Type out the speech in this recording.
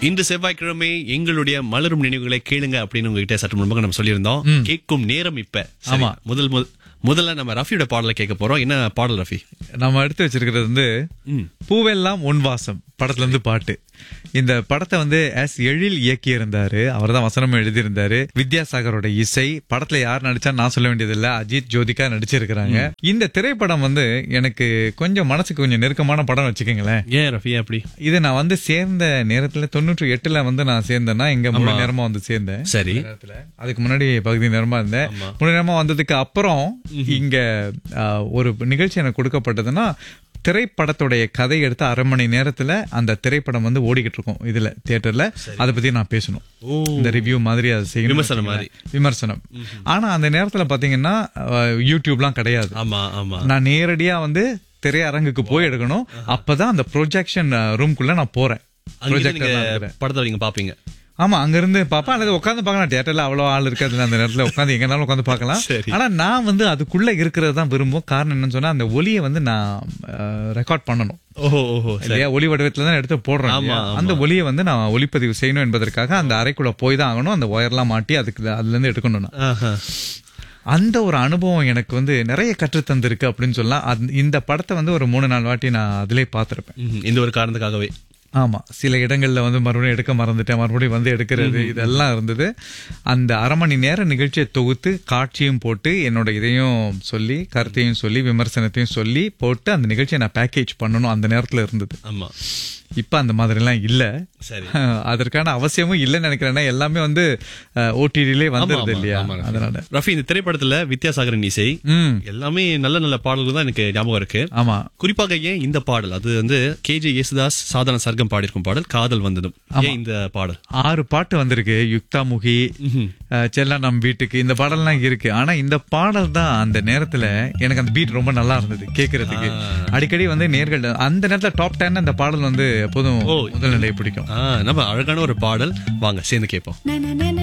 இன்று செவ்வாய்க்கிழமை எங்களுடைய மலரும் நினைவுகளை கேளுங்க அப்படின்னு உங்ககிட்ட சற்று முன்பாக நம்ம சொல்லியிருந்தோம் கேட்கும் நேரம் இப்ப சரி, ஆமா. முதல் முதல் முதல்ல நம்ம ரஃபியோட பாடலை கேட்க போறோம் என்ன பாடல் ரஃபி நம்ம எடுத்து வச்சிருக்கிறது வந்து ம். பூவெல்லாம் உன் வாசம் படத்துல இருந்து பாட்டு இந்த படத்தை வந்து எஸ் எழில் இயக்கி இருந்தாரு அவர் தான் வசனம் எழுதியிருந்தாரு வித்யாசாகரோட இசை படத்துல யார் நடிச்சா நான் சொல்ல வேண்டியதில்ல அஜித் ஜோதிகா நடிச்சிருக்கிறாங்க இந்த திரைப்படம் வந்து எனக்கு கொஞ்சம் மனசுக்கு கொஞ்சம் நெருக்கமான படம் வச்சுக்கோங்களேன் ஏன் ரஃபி அப்படி இது நான் வந்து சேர்ந்த நேரத்துல தொண்ணூற்றி எட்டுல வந்து நான் சேர்ந்தேன்னா இங்க முழு நேரமா வந்து சேர்ந்தேன் சரி நேரத்துல அதுக்கு முன்னாடி பகுதி நேரமா இருந்தேன் ஆமா. முழு நேரமா வந்ததுக்கு அப்புறம் இங்க ஆ, ஒரு நிகழ்ச்சி எனக்கு கொடுக்கப்பட்டதுன்னா திரைப்படத்துடைய கதை எடுத்து அரை மணி நேரத்துல அந்த திரைப்படம் வந்து ஓடிக்கிட்டு இருக்கும் இதுல தியேட்டர்ல அதை பத்தி நான் பேசணும் ஓ இந்த ரிவ்யூ மாதிரி அதை செய்யணும் விமர்சனம் மாதிரி. விமர்சனம் ஆனா அந்த நேரத்துல பாத்தீங்கன்னா ஆ, யூடியூப்லாம் கிடையாது ஆமா ஆமா நான் நேரடியா வந்து திரையரங்குக்கு போய் எடுக்கணும் அப்பதான் அந்த ப்ரொஜெக்ஷன் ரூம்குள்ள நான் போறேன் அங்கிருந்து ப்ரொஜெக்டர் நீங்க படத்தை நீங்க பாப்பீங்க ஆமா அங்க இருந்து பாப்பேன் அல்லது உட்காந்து பார்க்கலாம் தியேட்டர்ல அவ்வளவு ஆள் இருக்காது அந்த நேரத்துல உட்காந்து எங்கனாலும் உட்காந்து பார்க்கலாம் சரி. ஆனா நான் வந்து அதுக்குள்ள இருக்கிறது தான் விரும்பும் காரணம் என்னன்னு சொன்னா அந்த ஒலியை வந்து நான் ரெக்கார்ட் பண்ணணும் ஓஹோ ஓஹோ சரி இல்லையா ஒலி வடிவத்துல தான் எடுத்து போடுறேன் ஆமா, இல்லையா? ஆமா. அந்த ஒலியை வந்து நான் ஒலிப்பதிவு செய்யணும் என்பதற்காக அந்த அறைக்குள்ள போய் தான் ஆகணும் அந்த ஒயர்லாம் மாட்டி அதுக்கு அதுல இருந்து எடுக்கணும் நான். ஆஹா. அந்த ஒரு அனுபவம் எனக்கு வந்து நிறைய கற்றுத்தந்திருக்கு அப்படின்னு சொல்லலாம் அந்த- இந்த படத்தை வந்து ஒரு மூணு நாலு வாட்டி நான் அதிலே பார்த்திருப்பேன் ம்ஹும். இந்த ஒரு காரணத்துக்காகவே ஆமா சில இடங்கள்ல வந்து மறுபடியும் எடுக்க மறந்துட்டேன் மறுபடியும் வந்து எடுக்கிறது இதெல்லாம் இருந்தது அந்த அரை மணி நேர நிகழ்ச்சியை தொகுத்து காட்சியும் போட்டு என்னோட இதையும் சொல்லி கருத்தையும் சொல்லி விமர்சனத்தையும் சொல்லி போட்டு அந்த நிகழ்ச்சியை நான் பேக்கேஜ் பண்ணணும் அந்த நேரத்துல இருந்தது ஆமா இப்ப அந்த மாதிரிலாம் இல்ல சரி அதற்கான அவசியமும் இல்லைன்னு நினைக்கிறேன்னா எல்லாமே வந்து ஓடிடிலே ஆமா, வந்துருது ஆமா, இல்லையா ஆமா, ரஃபி. அதனால ரஃபி இந்த திரைப்படத்துல வித்யாசாகரன் இசை ம் எல்லாமே நல்ல நல்ல பாடல்கள் தான் எனக்கு ஞாபகம் இருக்கு ஆமா குறிப்பாக ஏன் இந்த பாடல் அது வந்து கேஜே யேசுதாஸ் சாதாரண சர்க்கம் பாடியிருக்கும் பாடல் காதல் வந்ததும் ஏன் இந்த பாடல் ஆறு பாட்டு வந்திருக்கு யுக்தாமுகி அஹ், செல்லா நம் வீட்டுக்கு இந்த பாடல்லாம் இருக்கு ஆனா இந்த பாடல் தான் அந்த நேரத்துல எனக்கு அந்த பீட் ரொம்ப நல்லா இருந்தது கேக்குறதுக்கு அடிக்கடி வந்து நேர்கள் அந்த நேரத்துல டாப் டென் அந்த பாடல் வந்து எப்போதும் ஓ. முதல் நிலையை பிடிக்கும் ஆ, நம்ம அழகான ஒரு பாடல் வாங்க சேர்ந்து கேட்போம் na na na na